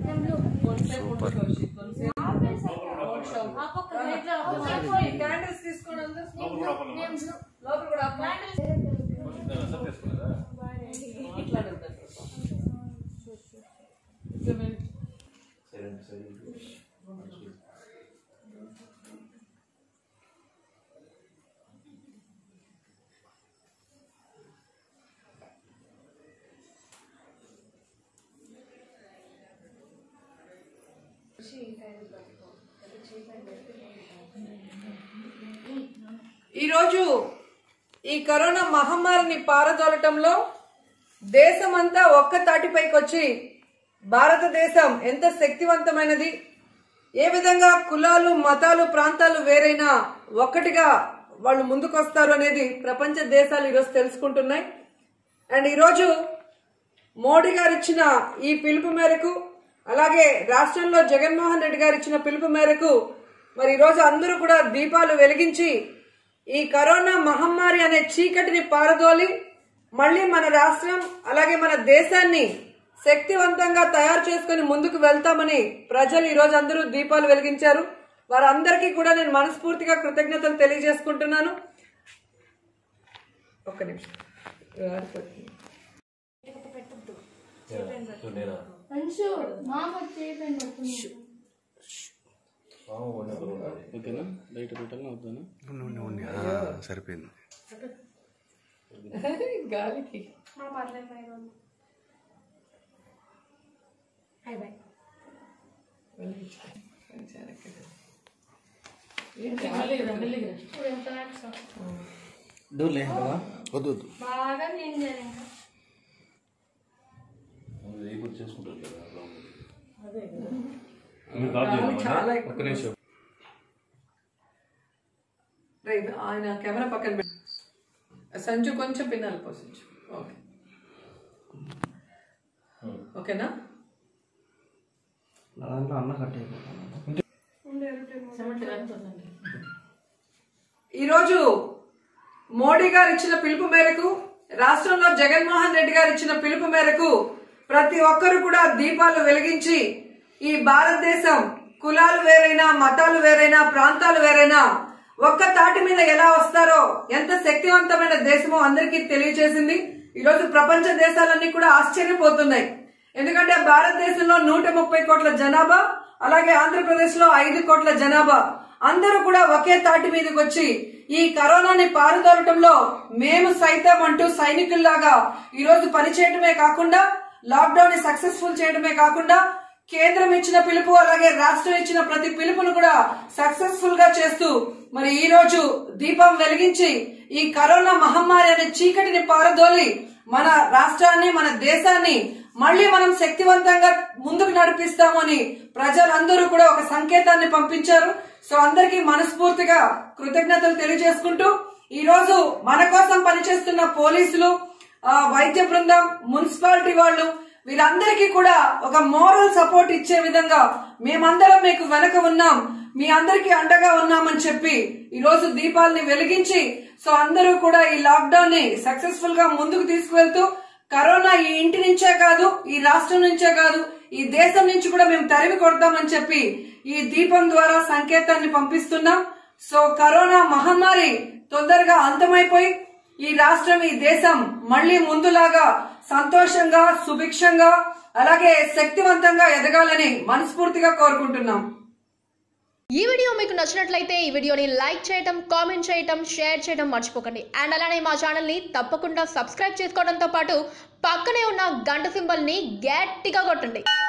Candles తీసుకోండి అందరూ లోపల కూడా అమ్మా. మాట్లాడొద్దు. ఈరోజు ఈ కరోనా మహమ్మారిని పారదోలటంలో దేశమంతా ఒక్క తాటిపైకి వచ్చి భారతదేశం ఎంత శక్తివంతమైనది ఏ విధంగా కులాలు మతాలు ప్రాంతాలు వేరైనా ఒక్కటిగా వాళ్ళు ముందుకొస్తారు అనేది ప్రపంచ దేశాలు ఈరోజు తెలుసుకుంటున్నాయి అండ్ ఈరోజు మోడీ గారు ఇచ్చిన ఈ పిలుపు మేరకు అలాగే రాష్ట్రంలో జగన్మోహన్ రెడ్డి గారు ఇచ్చిన పిలుపు మేరకు మరి ఈరోజు అందరూ కూడా దీపాలు వెలిగించి ఈ కరోనా మహమ్మారి అనే చీకటిని పారదోలి మళ్ళీ మన రాష్ట్రం అలాగే మన దేశాన్ని శక్తివంతంగా తయారు చేసుకుని ముందుకు వెళ్తామని ప్రజలు ఈరోజు అందరూ దీపాలు వెలిగించారు వారందరికీ కూడా నేను మనస్ఫూర్తిగా కృతజ్ఞతలు తెలియజేసుకుంటున్నాను ఒక్క నిమిషం ఆరిపోతుంది. అంశు మామ చేయకండి ఓకేనా బయట పెట్టాలని వద్దానా నూనె నూనె ఆ, సరిపోయింది గాలికి మా పర్లేదు పైన హై బాయ్ ఇప్పుడు ఎంత రాక్షసం. డోర్ లే కదా వద్దు వద్దు బాగా నేను ఇంకా చాలా ఒక్క నిమిషం రైట్ ఆయన కెమెరా పక్కన పెట్టు సంజు కొంచెం పిన్నాలు పోసించు ఓకే ఓకేనా నా దాంట్లో అన్న కట్ అయిపోతాను ఈరోజు మోడీ గారు ఇచ్చిన పిలుపు మేరకు రాష్ట్రంలో జగన్మోహన్ రెడ్డి గారు ఇచ్చిన పిలుపు మేరకు ప్రతి ఒక్కరు కూడా దీపాలు వెలిగించి ఈ భారతదేశం కులాలు వేరైనా మతాలు వేరైనా ప్రాంతాలు వేరైనా ఒక్క తాటి మీద ఎలా వస్తారో ఎంత శక్తివంతమైన దేశమో అందరికీ తెలియజేసింది ఈరోజు ప్రపంచ దేశాలన్నీ కూడా ఆశ్చర్యపోతున్నాయి ఎందుకంటే భారతదేశంలో నూట ముప్పై కోట్ల జనాభా అలాగే ఆంధ్రప్రదేశ్ లో ఐదు కోట్ల జనాభా అందరూ కూడా ఒకే తాటి మీదకి వచ్చి ఈ కరోనాని పారుదోలటంలో మేము సైతం అంటూ సైనికుల్లాగా ఈ రోజు పనిచేయడమే కాకుండా లాక్డౌన్ ని సక్సెస్ఫుల్ చేయడమే కాకుండా కేంద్రం ఇచ్చిన పిలుపు అలాగే రాష్ట్రం ఇచ్చిన ప్రతి పిలుపును కూడా సక్సెస్ఫుల్ గా చేస్తూ మరి ఈ రోజు దీపం వెలిగించి ఈ కరోనా మహమ్మారి అనే చీకటిని పారదోలి మన రాష్ట్రాన్ని మన దేశాన్ని మళ్ళీ మనం శక్తివంతంగా ముందుకు నడిపిస్తామని ప్రజలందరూ కూడా ఒక సంకేతాన్ని పంపించారు సో అందరికీ మనస్ఫూర్తిగా కృతజ్ఞతలు తెలియజేసుకుంటూ ఈ రోజు మన కోసం పనిచేస్తున్న పోలీసులు ఆ, వైద్య బృందం మున్సిపాలిటీ వాళ్ళు వీరందరికీ కూడా ఒక మోరల్ సపోర్ట్ ఇచ్చే విధంగా మేమందరం మీకు వెనక ఉన్నాం మీ అందరికీ అండగా ఉన్నామని చెప్పి ఈ రోజు దీపాలని వెలిగించి సో అందరూ కూడా ఈ లాక్డౌన్ ని సక్సెస్ఫుల్ గా ముందుకు తీసుకువెళ్తూ కరోనా ఈ ఇంటి నుంచే కాదు ఈ రాష్ట్రం నుంచే కాదు ఈ దేశం నుంచి కూడా మేము తరిమి కొడతామని చెప్పి ఈ దీపం ద్వారా సంకేతాన్ని పంపిస్తున్నాం సో కరోనా మహమ్మారి తొందరగా అంతమైపోయి ఈ రాష్ట్రం ఈ దేశం మళ్ళీ ముందులాగా సంతోషంగా సుభిక్షంగా అలాగే శక్తివంతంగా ఎదగాలని మనస్ఫూర్తిగా కోరుకుంటున్నాం ఈ వీడియో మీకు నచ్చినట్లయితే ఈ వీడియోని లైక్ చేయటం కామెంట్ చేయటం షేర్ చేయడం మర్చిపోకండి అండ్ అలానే మా ఛానల్ని తప్పకుండా సబ్స్క్రైబ్ చేసుకోవడంతో పాటు పక్కనే ఉన్న గంట సింబల్ని గట్టిగా కొట్టండి